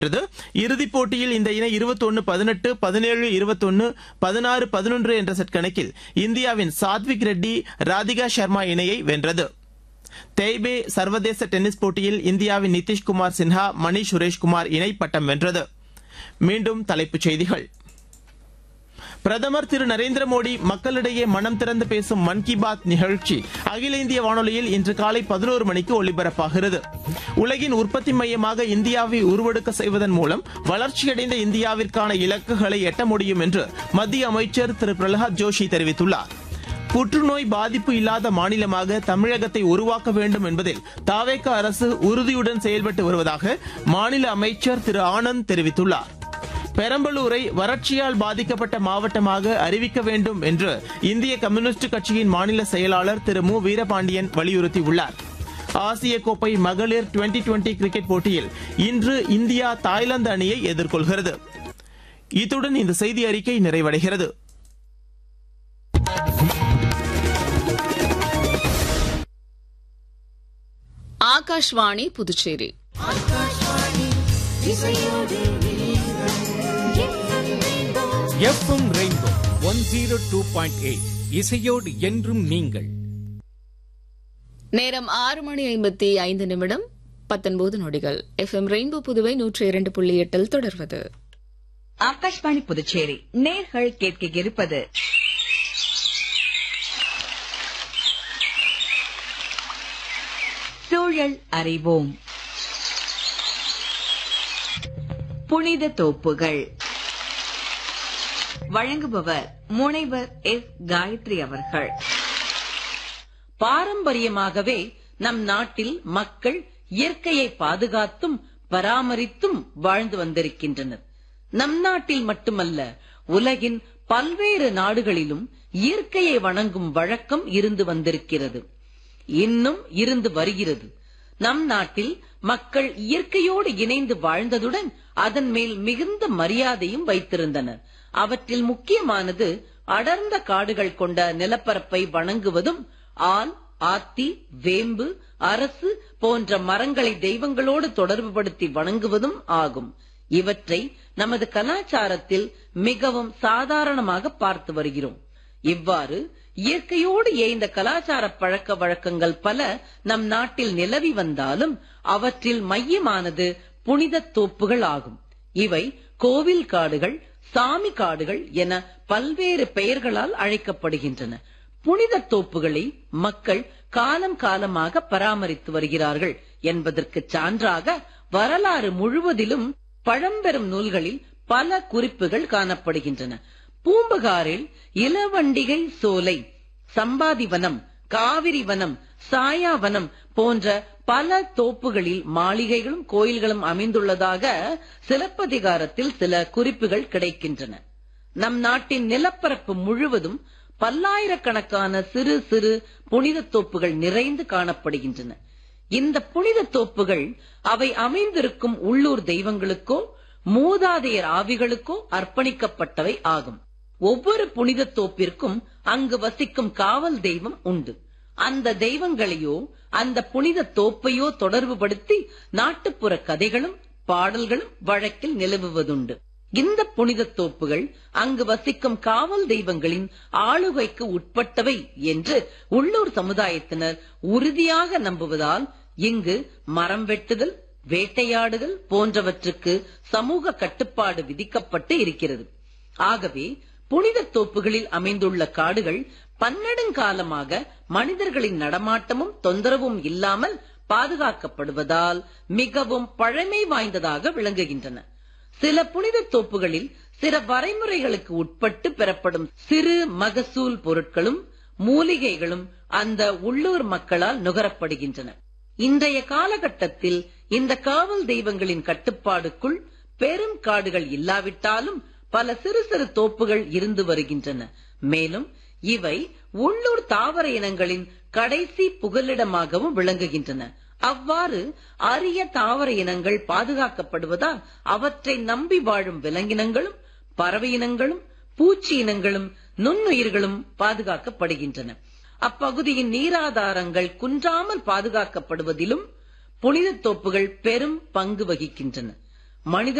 வென்றது. இறுதிப் போட்டியில் இந்த இணை இருபத்தொன்னு பதினெட்டு பதினேழு இருபத்தொன்னு பதினாறு பதினொன்று என்ற செட் கணக்கில் இந்தியாவின் சாத்விக் ரெட்டி ராதிகா சர்மா இணையை வென்றது தெய்பே சர்வதேச டென்னிஸ் போட்டியில் இந்தியாவின் நிதிஷ்குமார் சின்ஹா மணி சுரேஷ்குமார் இணை பட்டம் வென்றது மீண்டும் தலைப்புச் செய்திகள் பிரதமர் திரு நரேந்திர மோடி மக்களிடையே மனம் திறந்து பேசும் மன் கி பாத் நிகழ்ச்சி அகில இந்திய வானொலியில் இன்று காலை பதினோரு மணிக்கு ஒலிபரப்பாகிறது உலகின் உற்பத்தி மையமாக இந்தியாவை உருவெடுக்க செய்வதன் மூலம் வளர்ச்சியடைந்த இந்தியாவிற்கான இலக்குகளை எட்ட முடியும் என்று மத்திய அமைச்சர் திரு பிரகலாத் ஜோஷி தெரிவித்துள்ளார் புற்றுநோய் பாதிப்பு இல்லாத மாநிலமாக தமிழகத்தை உருவாக்க வேண்டும் என்பதில் தாவேக அரசு உறுதியுடன் செயல்பட்டு வருவதாக மாநில அமைச்சர் திரு ஆனந்த் தெரிவித்துள்ளார் பெரம்பலூரை வறட்சியால் பாதிக்கப்பட்ட மாவட்டமாக அறிவிக்க வேண்டும் என்று இந்திய கம்யூனிஸ்ட் கட்சியின் மாநில செயலாளர் திரு மு வீரபாண்டியன் வலியுறுத்தியுள்ளார் ஆசிய கோப்பை மகளிர் டுவெண்டி டுவெண்டி கிரிக்கெட் போட்டியில் இன்று இந்தியா தாய்லாந்து அணியை எதிர்கொள்கிறது இத்துடன் இந்த செய்தி அறிக்கை நிறைவடைகிறது Akashvani Puducherry FM Rainbow one zero two point eight இசையோடு என்றும் நீங்கள் நேரம் ஆறு மணி ஐம்பத்தி ஐந்து நிமிடம் பத்தொன்பது நொடிகள் எஃப்எம் ரெயின்போ புதுவை நூற்றி இரண்டு புள்ளி எட்டில் தொடர்வது ஆகாஷ்வாணி புதுச்சேரி நேர்கள் கேட்க இருப்பது சூழல் அறிவோம் புனித தோப்புகள் வழங்குபவர் முனைவர் எஸ் காயத்ரி அவர்கள் பாரம்பரியமாகவே நம் நாட்டில் மக்கள் இயற்கையை பாதுகாத்தும் பராமரித்தும் வாழ்ந்து வந்திருக்கின்றனர் நம் நாட்டில் மட்டுமல்ல உலகின் பல்வேறு நாடுகளிலும் இயற்கையை வணங்கும் வழக்கம் இருந்து வந்திருக்கிறது இன்னும் இருந்து வருகிறது நம் நாட்டில் மக்கள் இயற்கையோடு இணைந்து வாழ்ந்ததுடன் அதன் மேல் மிகுந்த மரியாதையும் வைத்திருந்தனர் அவற்றில் முக்கியமானது அடர்ந்த காடுகள் கொண்ட நிலப்பரப்பை வணங்குவதும் ஆல் ஆத்தி வேம்பு அரசு போன்ற மரங்களை தெய்வங்களோடு தொடர்புபடுத்தி வணங்குவதும் ஆகும் இவற்றை நமது கலாச்சாரத்தில் மிகவும் சாதாரணமாக பார்த்து வருகிறோம் இவ்வாறு இயற்கையோடு ஏய்ந்த கலாச்சார பழக்க வழக்கங்கள் பல நம் நாட்டில் நிலவி வந்தாலும் அவற்றில் மையமானது புனித தோப்புகள் ஆகும் இவை கோவில் காடுகள் சாமி காடுகள் என பல்வேறு பெயர்களால் அழைக்கப்படுகின்றன புனித தோப்புகளை மக்கள் காலம் காலமாக பராமரித்து வருகிறார்கள் என்பதற்கு சான்றாக வரலாறு முழுவதிலும் பழம்பெரும் நூல்களில் பல குறிப்புகள் காணப்படுகின்றன பூம்புகாரில் இளவண்டிகை சோலை சம்பாதிவனம் காவிரி வனம் சாயாவனம் போன்ற பல தோப்புகளில் மாளிகைகளும் கோயில்களும் அமைந்துள்ளதாக சிலப்பதிகாரத்தில் சில குறிப்புகள் கிடைக்கின்றன நம் நாட்டின் நிலப்பரப்பு முழுவதும் பல்லாயிரக்கணக்கான சிறு சிறு புனித தோப்புகள் நிறைந்து காணப்படுகின்றன இந்த புனித தோப்புகள் அவை அமைந்திருக்கும் உள்ளூர் தெய்வங்களுக்கோ மூதாதையர் ஆவிகளுக்கோ அர்ப்பணிக்கப்பட்டவை ஆகும் ஒவ்வொரு புனித தோப்பிற்கும் அங்கு வசிக்கும் காவல் தெய்வம் உண்டு அந்த தெய்வங்களையோ அந்த புனித தோப்பையோ தொடர்புபடுத்தி நாட்டுப்புற கதைகளும் பாடல்களும் வழக்கில் நிலவுவதுண்டு இந்த புனித தோப்புகள் அங்கு வசிக்கும் காவல் தெய்வங்களின் ஆளுகைக்கு உட்பட்டவை என்று உள்ளூர் சமுதாயத்தினர் உறுதியாக நம்புவதால் இங்கு மரம் வெட்டுதல் வேட்டையாடுதல் போன்றவற்றுக்கு சமூக கட்டுப்பாடு விதிக்கப்பட்டு இருக்கிறது ஆகவே புனித தோப்புகளில் அமைந்துள்ள காடுகள் பன்னெடுங்காலமாக மனிதர்களின் நடமாட்டமும் தொந்தரவும் இல்லாமல் பாதுகாக்கப்படுவதால் மிகவும் பழமை வாய்ந்ததாக விளங்குகின்றன சில புனித தோப்புகளில் சில வரைமுறைகளுக்கு உட்பட்டு பெறப்படும் சிறு மகசூல் பொருட்களும் மூலிகைகளும் அந்த உள்ளூர் மக்களால் நுகரப்படுகின்றன இன்றைய காலகட்டத்தில் இந்த காவல் தெய்வங்களின் கட்டுப்பாடுக்குள் பெரும் காடுகள் இல்லாவிட்டாலும் பல சிறு சிறு தோப்புகள் இருந்து வருகின்றன மேலும் இவை உள்ளூர் தாவர இனங்களின் கடைசி புகலிடமாகவும் விளங்குகின்றன அவ்வாறு அரிய தாவர இனங்கள் பாதுகாக்கப்படுவதால் அவற்றை நம்பி வாழும் விலங்கினங்களும் பறவை இனங்களும் பூச்சி இனங்களும் நுண்ணுயிர்களும் பாதுகாக்கப்படுகின்றன அப்பகுதியின் நீராதாரங்கள் குன்றாமல் பாதுகாக்கப்படுவதிலும் புனித தோப்புகள் பெரும் பங்கு வகிக்கின்றன மனித